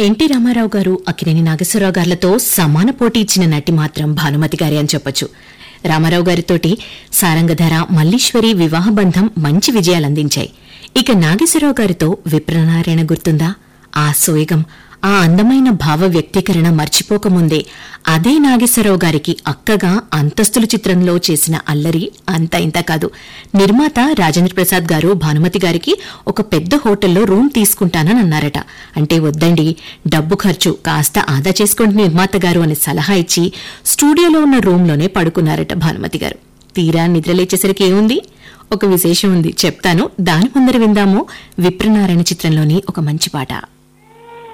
NT Ramarao గారు అక్కినేని నాగేశ్వరరావు గారులతో సమాన పోటీ ఇచ్చిన నటి మాత్రం భానుమతి గారి అని చెప్పొచ్చు రామారావు గారితోటి సారంగధర మల్లీశ్వరి వివాహ బంధం మంచి విజయాలందించాయి ఇక నాగేశ్వరరావు గారితో విప్రనారాయణ గుర్తుందా ఆ సోయగం ఆ అందమైన భావ వ్యక్తీకరణ మర్చిపోకముందే అదే నాగేశ్వరరావు గారికి అక్కగా అంతస్తులు చిత్రంలో చేసిన అల్లరి అంత ఇంత కాదు నిర్మాత రాజేంద్ర ప్రసాద్ గారు భానుమతి గారికి ఒక పెద్ద హోటల్లో రూమ్ తీసుకుంటానని అన్నారట అంటే వద్దండి డబ్బు ఖర్చు కాస్త ఆదా చేసుకోండి నిర్మాత గారు అని సలహా ఇచ్చి స్టూడియోలో ఉన్న రూంలోనే పడుకున్నారట భానుమతి గారు తీరా నిద్రలేచేసరికి ఏముంది ఒక విశేషం ఉంది చెప్తాను దాని ముందర విందాము విప్రనారాయణ చిత్రంలోని ఒక మంచి పాట